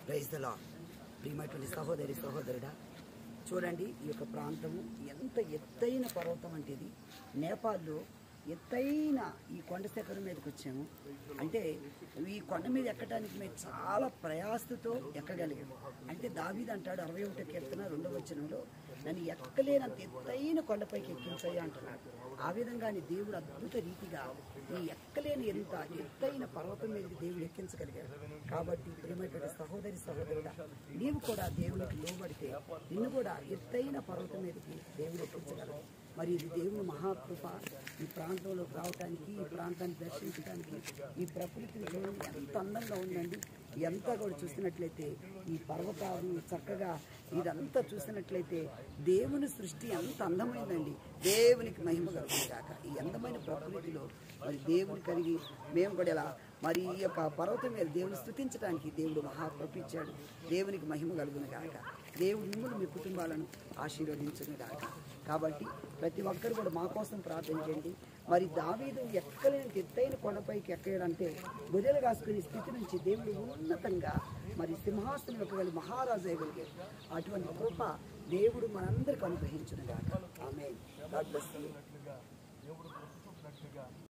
praise the lord ప్రియమైనటువంటి సహోదరి సహోదరుడా చూడండి ఈ యొక్క ప్రాంతము ఎంత ఎత్తైన పర్వతం అంటే ఇది నేపాల్లో ఎత్తైన ఈ కొండ శిఖరం మీదకి వచ్చాము అంటే ఈ కొండ మీద ఎక్కడానికి మేము చాలా ప్రయాసతో ఎక్కగలిగాం అంటే దావీద్ అంటాడు అరవై ఒకటో కీర్తన రెండవ వచనంలో నన్ను ఎక్కలేనంత ఎత్తైన కొండపైకి ఎక్కించాయి అంటున్నాడు ఆ విధంగానే దేవుడు అద్భుత రీతిగా ఈ ఎక్కలేని ఎంత ఎత్తైన పర్వతం మీదకి దేవుడు ఎక్కించగలిగాడు కాబట్టి ప్రియమైనటువంటి సహోదరి సహోదరుడా నీవు కూడా దేవునికి లోబడితే నిన్ను కూడా ఎత్తైన పర్వతం మీదకి దేవుడు ఎక్కించగలడు మరి ఇది దేవుని మహాకృప ఈ ప్రాంతంలోకి రావడానికి ఈ ప్రాంతాన్ని దర్శించడానికి ఈ ప్రకృతిని చూడండి ఎంత అందంగా ఉందండి ఎంత కూడా చూసినట్లయితే ఈ పర్వతాలు చక్కగా ఇదంతా చూసినట్లయితే దేవుని సృష్టి ఎంత అందమైందండి దేవునికి మహిమ కలుగుతుంది కాక ఈ అందమైన ప్రకృతిలో మరి దేవుని కలిగి మేము కూడా ఇలా మరి ఈ యొక్క పర్వతం మీద దేవుని స్థుతించడానికి దేవుడు మహాకృప ఇచ్చాడు దేవునికి మహిమ కలుగును గాక దేవుడు మిమ్మల్ని మీ కుటుంబాలను ఆశీర్వదించును గాక కాబట్టి ప్రతి ఒక్కరు కూడా మా కోసం ప్రార్థించండి మరి దావీదు ఎక్కలేని ఎత్తైన కొండపైకి ఎక్కడంటే బుర్రెలు కాసుకునే స్థితి నుంచి దేవుడు ఉన్నతంగా మరి సింహాసనం ఎక్కగలి మహారాజు అయ్యగలిగాడు అటువంటి కృప దేవుడు మనందరికి అనుగ్రహించును గాక ఆమె